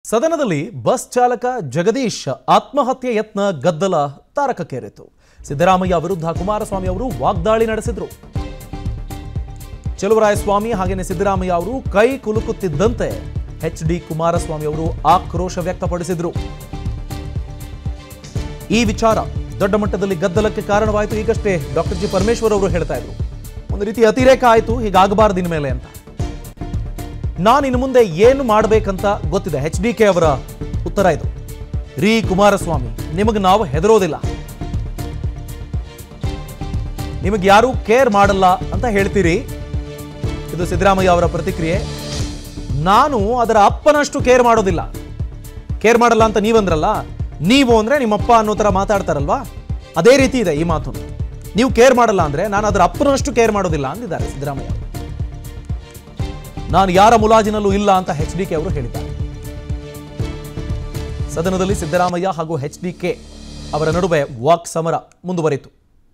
ಸದನದಲ್ಲಿ ಬಸ್ ಚಾಲಕ ಜಗದೀಶ್ ಆತ್ಮಹತ್ಯೆ ಯತ್ನ ಗದ್ದಲ ತಾರಕಕ್ಕೇರಿತು ಸಿದ್ದರಾಮಯ್ಯ ವಿರುದ್ಧ ಕುಮಾರಸ್ವಾಮಿ ಅವರು ವಾಗ್ದಾಳಿ ನಡೆಸಿದ್ರು ಚೆಲುವರಾಯಸ್ವಾಮಿ ಹಾಗೇನೆ ಸಿದ್ದರಾಮಯ್ಯ ಅವರು ಕೈ ಕುಲುಕುತ್ತಿದ್ದಂತೆ ಎಚ್ ಡಿ ಕುಮಾರಸ್ವಾಮಿ ಅವರು ಆಕ್ರೋಶ ವ್ಯಕ್ತಪಡಿಸಿದ್ರು ಈ ವಿಚಾರ ದೊಡ್ಡ ಮಟ್ಟದಲ್ಲಿ ಗದ್ದಲಕ್ಕೆ ಕಾರಣವಾಯಿತು ಈಗಷ್ಟೇ ಡಾಕ್ಟರ್ ಜಿ ಪರಮೇಶ್ವರ್ ಅವರು ಹೇಳ್ತಾ ಇದ್ರು ಒಂದು ರೀತಿ ಅತಿರೇಕ ಆಯಿತು ಹೀಗಾಗಬಾರ್ದು ಇನ್ಮೇಲೆ ಅಂತ ನಾನು ಇನ್ನು ಮುಂದೆ ಏನು ಮಾಡಬೇಕಂತ ಗೊತ್ತಿದೆ ಎಚ್ ಡಿ ಕೆ ಅವರ ಉತ್ತರ ಇದು ರೀ ಕುಮಾರಸ್ವಾಮಿ ನಿಮಗೆ ನಾವು ಹೆದರೋದಿಲ್ಲ ನಿಮಗೆ ಯಾರೂ ಕೇರ್ ಮಾಡಲ್ಲ ಅಂತ ಹೇಳ್ತೀರಿ ಇದು ಸಿದ್ದರಾಮಯ್ಯ ಅವರ ಪ್ರತಿಕ್ರಿಯೆ ನಾನು ಅದರ ಅಪ್ಪನಷ್ಟು ಕೇರ್ ಮಾಡೋದಿಲ್ಲ ಕೇರ್ ಮಾಡಲ್ಲ ಅಂತ ನೀವಂದ್ರಲ್ಲ ನೀವು ಅಂದ್ರೆ ನಿಮ್ಮಪ್ಪ ಅನ್ನೋ ಥರ ಮಾತಾಡ್ತಾರಲ್ವಾ ಅದೇ ರೀತಿ ಇದೆ ಈ ಮಾತು ನೀವು ಕೇರ್ ಮಾಡಲ್ಲ ಅಂದ್ರೆ ನಾನು ಅದರ ಅಪ್ಪನಷ್ಟು ಕೇರ್ ಮಾಡೋದಿಲ್ಲ ಅಂದಿದ್ದಾರೆ ಸಿದ್ದರಾಮಯ್ಯ ಅವರು. ನಾನು ಯಾರ ಮುಲಾಜಿನಲ್ಲೂ ಇಲ್ಲ ಅಂತ ಎಚ್ ಡಿ ಕೆ ಅವರು ಹೇಳಿದ್ದಾರೆ ಸದನದಲ್ಲಿ ಸಿದ್ದರಾಮಯ್ಯ ಹಾಗೂ ಎಚ್ ಡಿ ಕೆ ಅವರ ನಡುವೆ ವಾಕ್ ಸಮರ ಮುಂದುವರಿತು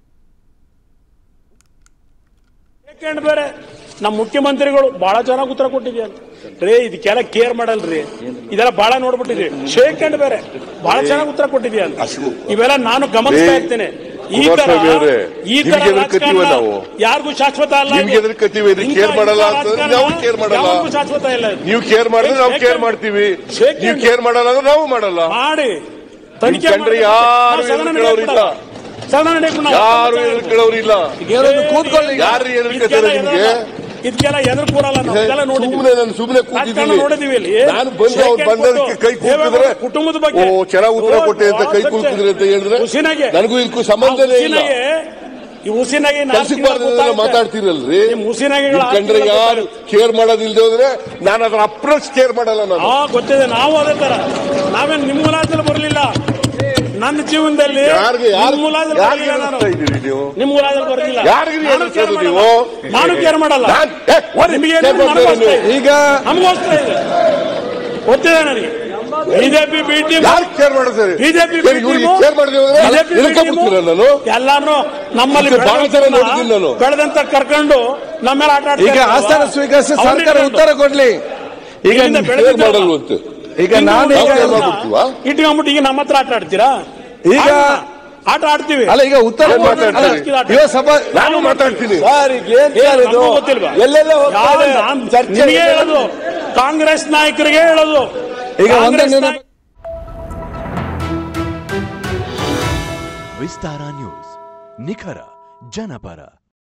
ಸೆಕೆಂಡ್ ಬೇರೆ ನಮ್ಮ ಮುಖ್ಯಮಂತ್ರಿಗಳು ಬಹಳ ಚೆನ್ನಾಗಿ ಉತ್ತರ ಕೊಟ್ಟಿದ್ಯಾ ರೇ ಇದಕ್ಕೆಲ್ಲ ಕೇರ್ ಮಾಡಲ್ರಿ ಇದೆಲ್ಲ ಬಹಳ ನೋಡ್ಬಿಟ್ಟಿದ್ವಿ ಸೆಕೆಂಡ್ ಬೇರೆ ಬಹಳ ಚೆನ್ನಾಗಿ ಉತ್ತರ ಕೊಟ್ಟಿದ್ಯಾ ಅಂತ ಇವೆಲ್ಲ ನಾನು ಗಮನಿಸ್ತಾ ರೇ, ಇರ್ತೇನೆ ಈ ತರ ಕುಮಾರಸ್ವಾಮಿ ಅವ್ರೆ, ಈ ತರ ನಿಮ್ಗೆ ಎದಕ್ಕೆ ರಾಜಕಾರಣ ಕತ್ತೀವಿ ನಾವು? ಯಾರ್ಗೂ ಶಾಶ್ವತ ಅಲ್ಲ ಇದು. ನಿಮ್ಗೆ ಎದಕ್ಕೆ ಕತ್ತೀವಿ? ಇದಕ್ಕೆ ಇಂಥ- care ಮಾಡಲ್ಲ ಇಂಥ ಅಂತ ರಾಜಕಾರಣ ನಾವು care ಮಾಡಲ್ಲ. ಯಾವತ್ತೂ ಶಾಶ್ವತ ಇಲ್ಲ ಇದು. ನೀವು ಕೇರ್ ಮಾಡಿದ್ರೆ ನಾವು ಕೇರ್ Second- ಮಾಡ್ತೀವಿ Second- ನೀವು ಕೇರ್ ಮಾಡಲ್ಲ ಅಂದ್ರೆ ನಾವು ಮಾಡಲ್ಲ ಮಾಡಿ ತನಿಖೆ ಕಂಡ್ರೆ ಮಾಡಿ. ಯಾರು ನಾವು ಸದನ ಎದುರು ಕೇಳೋರು ಇಲ್ಲ. ನಡೆಯಕ್ಕೆ ಸದನ ನಡೆಯಕ್ಕೆ ನಾವು ಯಾರು ಎದುರು ಕೇಳೋರು ಇಲ್ಲ ಕೂತ್ಕೊಳ್ಳಿ ಯಾರು ಎದುರು ಕೇಳ್ತಾರೆ ನಿಮ್ಗೆ ಇದಕ್ಕೆಲ್ಲ ಎದುರು ಕೂರಲ್ಲ ನಾವು ಇದೆಲ್ಲ ನೋಡಿದ್ವಿ ಸುಮ್ಮನೆ ನಾನು ಸುಮ್ಮನೆ ರಾಜಕಾರಣ ನೋಡಿದೀವಿ ಇಲ್ಲಿ. ಕೂತಿದ್ದೀನಿ ನಾನು ಬಂದು ಅವ್ರು ಶೇಖರ್ ಬಂದದಕ್ಕೆ ಕೈ ಕೊಟ್ಟು ಕೂತಿದ್ರೆ ದೇವೇಗೌಡ ಕುಟುಂಬದ ಬಗ್ಗೆ ಓ ಚೆನ್ನಾಗಿ ಉತ್ತರ ಕೊಟ್ಟೆ ಅಂತ ಕೈ ಓ, ಕೂತಿದ್ರೆ ಅಂತ ಹೇಳಿದ್ರೆ ಹುಸಿನಾಗೆ. ನನಗೂ ಇದಕ್ಕೂ ಸಂಬಂಧನೇ ಇಲ್ಲ ಹುಸಿನಾಗೆ, ಈ ಹುಸಿನಾಗೆ ನಾಲ್ಕು ಕೆಲ್ಸಕ್ಕೆ ತಿಂಗಳು ಬಾರ್ದು ಗೊತ್ತಾಗುತ್ತೆ. ಮಾತಾಡ್ತಿರಲ್ರಿ ನಿಮ್ ಹುಸಿನಾಗೆ ನಿಮ್ ಕಂಡ್ರೆ ಯಾರು ಕೇರ್ ಮಾಡೋದಿಲ್ದೆ ಹೋದ್ರೆ ನಾನು ಅದರ ಅಪ್ರೋಚ್ ಕೇರ್ ಮಾಡಲ್ಲ ನಾನು ಹಾ ಗೊತ್ತಿದೆ ನಾವು ಅದೇ ತರ ನಾವೇನ್ ನಿಮ್ಮ ಮುಲಾಜಲ್ಲಿ ಬರಲಿಲ್ಲ ನನ್ನ ಜೀವನದಲ್ಲಿ ಯಾರಿಗೆ ಯಾರು ನಿಮ್ಮ ಮುಲಾಜಲ್ಲಿ ಯಾರಿಗೆ ಬರಲಿಲ್ಲ ನಾನು ಹೇಳ್ತಾ ಇದ್ದೀರಿ ನೀವು ನಿಮ್ಮ ಮುಲಾಜಲ್ಲಿ ಬರಲಿಲ್ಲ ಯಾರಿಗೆ ನಾನು ಹೇಳ್ತಾ ಕೇರ್ ಇರೋದು ಮಾಡಲ್ಲ. ನೀವು? ನಾನು ಕೇರ್ ಮಾಡಲ್ಲ ನಾನ್- ಏ, ಓಡಿ, ನಿಮಗೆ ಕೇರ್ ಮಾಡ್ತಾ ಇರೋದು ನೀವು. ಈಗ ನಮಗೋಸ್ಕರ ಇದೆ ಗೊತ್ತಿದೆ ನನಗೆ ಬಿಜೆಪಿ ಬಿ ಟೀಮ್ ಯಾರು ಕೇರ್ ಮಾಡ್ತಾರೆ ಬಿಜೆಪಿ ಕೇರ್ ಇವ್ರಿಗೆ ಕೇರ್ ಮಾಡಿದ್ರೆ ಇಳ್ಕೊಂಡ್ಬಿಡ್ತೀರ ನಾನು ಎಲ್ಲಾನು ನಮ್ಮಲ್ಲಿ ಮತ್ತೆ ಬಹಳ ಜನ ಬೆಳೆದಂತ- ನೋಡಿದ್ದೀನಿ ನಾನು. ಬೆಳೆದಂತ ಕರ್ಕೊಂಡು ನಮ್ಮ ಮೇಲೆ ಆಟ ಈಗ ಆಸ್ಥಾನ ಸ್ವೀಕರಿಸಿ ಸರ್ಕಾರ ಉತ್ತರ ಕೊಡ್ಲಿ ಈಗ ಇಲ್ಲಿಂದ ಕೇರ್ ಬೆಳೆದಿದ್ದಲ್ಲ. ಮಾಡಲ್ವಂತೆ ಈಗ ನಾನು ನಾವು ಈಗ ಕೇರ್ ಮಾಡ್ಬಿಡ್ತೀವಾ ಇಟ್ಕೊಂಡ್ಬಿಟ್ಟು ಈಗ ನಮ್ಮ ಹತ್ರ ಆಟ ಆಡ್ತೀರಾ ಈಗ ಆಡೋಣ. ಆಟ ಆಡ್ತೀವಿ ಅಲ್ಲ ಈಗ ಉತ್ತರ ಏನ್ ಮಾತಾಡ್ತೀರಿ? ಅಲ್ಲ, ಇವಾಗ ಸಭಾ ನಾನು ಮಾತಾಡ್ತೀನಿ ಸರ್, ಈಗ ಏನ್ ಏ, ಸರ್ ಇದು? ನಮ್ಗೂ ಗೊತ್ತಿಲ್ವಾ? ಎಲ್ಲೆಲ್ಲ ಹೋಗ್ತಾ ಯಾವ- ಇದೆ? ನಾನ್ ಚರ್ಚೆ ನಿಮಗೆ ಹೇಳೋದು ಕಾಂಗ್ರೆಸ್ ನಾಯಕರಿಗೆ ಹೇಳೋದು ಈಗ ಒಂದೇ ಕಾಂಗ್ರೆಸ್ ನೆನಪು- ನಾಯಕ- ವಿಸ್ತಾರ ನ್ಯೂಸ್ ನಿಖರ ಜನಪರ